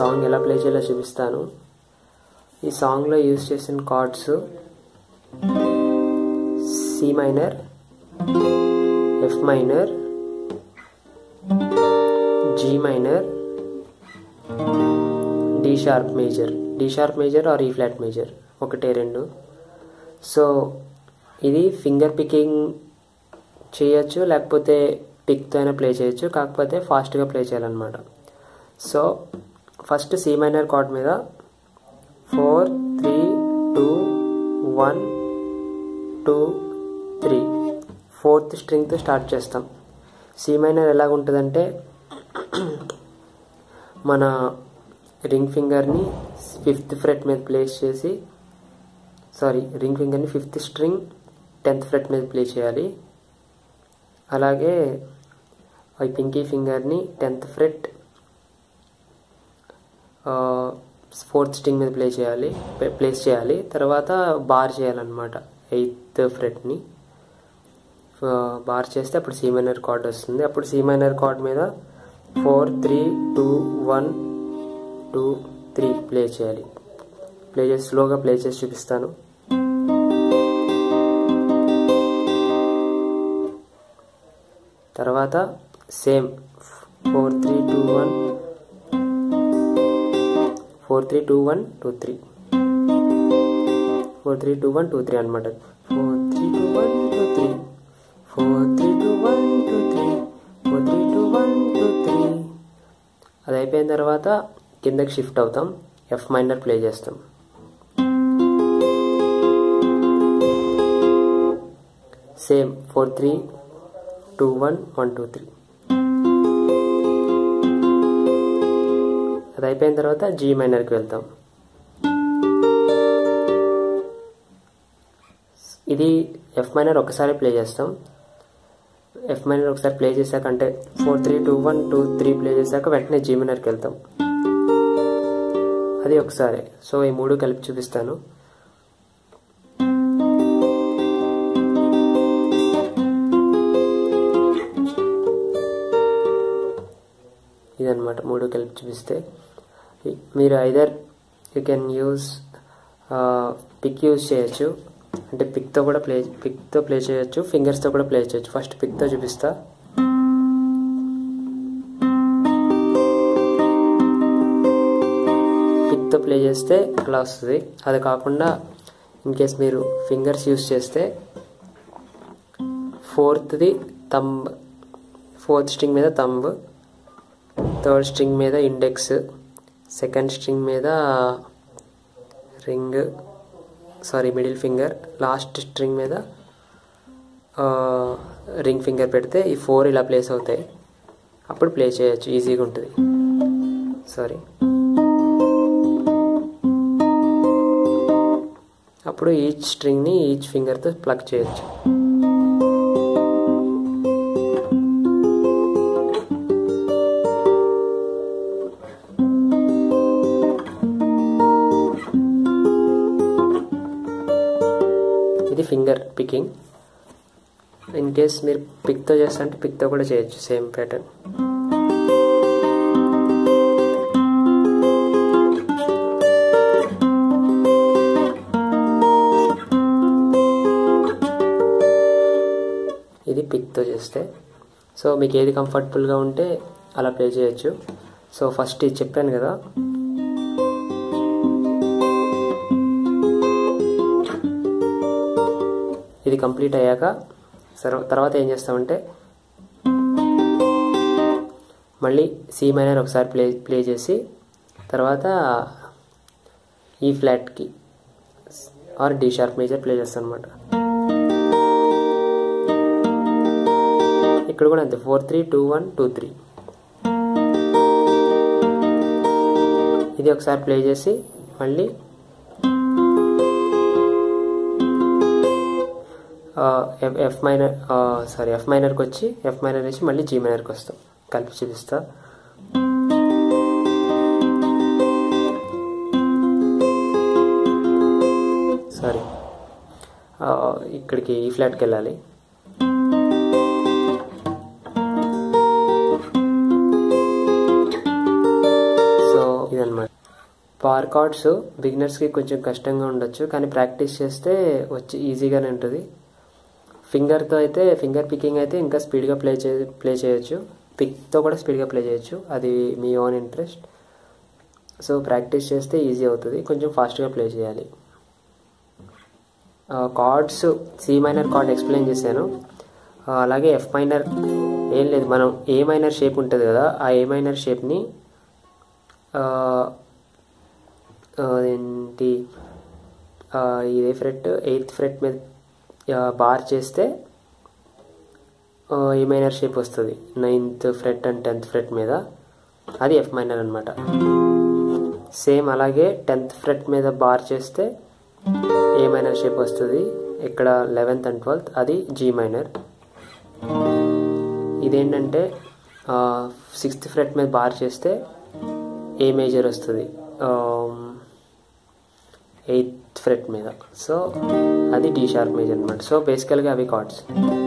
song ఎలా play చేయాలో చూపిస్తాను ఈ సాంగ్లో యూజ్ చేసిన chords C minor F minor G minor D sharp major D sharp major or E flat major ఒకటే రెండు సో ఇది ఫింగర్ పికింగ్ చేయొచ్చు లేకపోతే పిక్తో అయినా ప్లే చేయొచ్చు కాకపోతే ఫాస్ట్గా ప్లే చేయాలన్నమాట so first C minor chord మీద four three two one two three fourth స్ట్రింగ్తో స్టార్ట్ చేస్తాం సి మైనర్ ఎలాగుంటుందంటే మన రింగ్ ఫింగర్ని ఫిఫ్త్ ఫ్రెట్ మీద ప్లేస్ చేసి సారీ రింగ్ ఫింగర్ని ఫిఫ్త్ స్ట్రింగ్ టెన్త్ ఫ్రెట్ మీద ప్లే చేయాలి అలాగే ఈ పింకీ ఫింగర్ని టెన్త్ ఫ్రెట్ ఫోర్త్ స్ట్రింగ్ మీద ప్లే చేయాలి ప్లేస్ చేయాలి తర్వాత బార్ చేయాలన్నమాట ఎయిత్ ఫ్రెట్ని బార్ చేస్తే అప్పుడు సి మైనర్ కార్డ్ వస్తుంది అప్పుడు సి మైనర్ కార్డ్ మీద four three two one two three play చేయాలి ప్లే చేసి స్లోగా ప్లే చేసి చూపిస్తాను తర్వాత same four three two one four three two one two three four three two one two three అనమాట four three two one two three four three two one two three four three two one two three అది అయిపోయిన తర్వాత కిందకి shift అవుతాం F minor play చేస్తాం same four three two one one two three అది అయిపోయిన తర్వాత జీ మైనర్కి వెళ్తాం ఇది ఎఫ్ మైనర్ ఒకసారి ప్లే చేస్తాం ఎఫ్ మైనర్ ఒకసారి ప్లే చేశాక అంటే four three two one two three play చేశాక వెంటనే జీ మైనర్కి వెళ్తాం అది ఒకసారి సో ఈ మూడు కలిపి చూపిస్తాను ఇదనమాట మూడు కలిపి చూపిస్తే మీరు either you can use pick use చేయొచ్చు అంటే పిక్తో కూడా ప్లే పిక్తో ప్లే చేయొచ్చు ఫింగర్స్తో కూడా ప్లే చేయొచ్చు ఫస్ట్ పిక్తో చూపిస్తా పిక్తో ప్లే చేస్తే అలా వస్తుంది అది కాకుండా ఇన్ కేస్ మీరు ఫింగర్స్ యూస్ చేస్తే ఫోర్త్ది తంబ్ ఫోర్త్ స్ట్రింగ్ మీద తంబ్ థర్డ్ స్ట్రింగ్ మీద ఇండెక్స్ సెకండ్ స్ట్రింగ్ మీద ring sorry middle finger last string మీద రింగ్ ఫింగర్ పెడితే ఈ ఫోర్ ఇలా ప్లేస్ అవుతాయి అప్పుడు ప్లే చేయొచ్చు ఈజీగా ఉంటుంది సారీ అప్పుడు ఈచ్ స్ట్రింగ్ని ఈచ్ ఫింగర్తో ప్లగ్ చేయొచ్చు ఇది ఫింగర్ పికింగ్ ఇన్ కేస్ మీరు పిక్తో చేస్తా అంటే పిక్తో కూడా చేయొచ్చు సేమ్ ప్యాటర్న్ ఇది పిక్తో చేస్తే సో మీకు ఏది కంఫర్టబుల్గా ఉంటే అలా ప్లే చేయొచ్చు సో ఫస్ట్ ఇది చెప్పాను కదా ఇది కంప్లీట్ అయ్యాక తర్వాత ఏం చేస్తామంటే మళ్ళీ సి మైనర్ ఒకసారి ప్లే ప్లే చేసి తర్వాత ఈ ఫ్లాట్కి or D sharp major play చేస్తాం అనమాట ఇక్కడ కూడా అంతే four three two one two three ఇది ఒకసారి ప్లే చేసి మళ్ళీ ఎఫ్ మైనర్ సారీ ఎఫ్ మైనర్కి వచ్చి ఎఫ్ మైనర్ వేసి మళ్ళీ జీ మైనర్కి వస్తాం కలిపి చూపిస్తా సారీ ఇక్కడికి ఈ ఫ్లాట్కి వెళ్ళాలి సో ఇదన్నమాట పవర్ కార్డ్స్ బిగినర్స్కి కొంచెం కష్టంగా ఉండొచ్చు కానీ ప్రాక్టీస్ చేస్తే వచ్చి ఈజీగానే ఉంటుంది ఫింగర్తో అయితే ఫింగర్ పికింగ్ అయితే ఇంకా స్పీడ్గా ప్లే చే ప్లే చేయొచ్చు పిక్తో కూడా స్పీడ్గా ప్లే చేయొచ్చు అది మీ ఓన్ ఇంట్రెస్ట్ సో ప్రాక్టీస్ చేస్తే ఈజీ అవుతుంది కొంచెం ఫాస్ట్గా ప్లే చేయాలి chords C minor chord explain చేశాను ఆ, అలాగే ఎఫ్ మైనర్ ఏం లేదు మనం ఏ మైనర్ షేప్ ఉంటుంది కదా ఆ ఏ మైనర్ షేప్ని ఏంటి ఆ, ఇదే ఫ్రెట్ ఎయిత్ ఫ్రెట్ మీద ఆ, బార్ చేస్తే ఆ, ఏ మైనర్ షేప్ వస్తుంది ninth fret and tenth fret మీద అది ఎఫ్ మైనర్ అనమాట సేమ్ అలాగే టెన్త్ ఫ్రెట్ మీద బార్ చేస్తే ఏ మైనర్ షేప్ వస్తుంది ఇక్కడ లెవెన్త్ అండ్ ట్వెల్త్ అది జీ మైనర్ ఇదేంటంటే సిక్స్త్ ఫ్రెట్ మీద బార్ చేస్తే ఏ మేజర్ వస్తుంది ఎయిత్ ఫ్రెట్ మీద సో అది డి షార్ప్ మేజర్ అనమాట సో బేసికల్గా అవి కార్డ్స్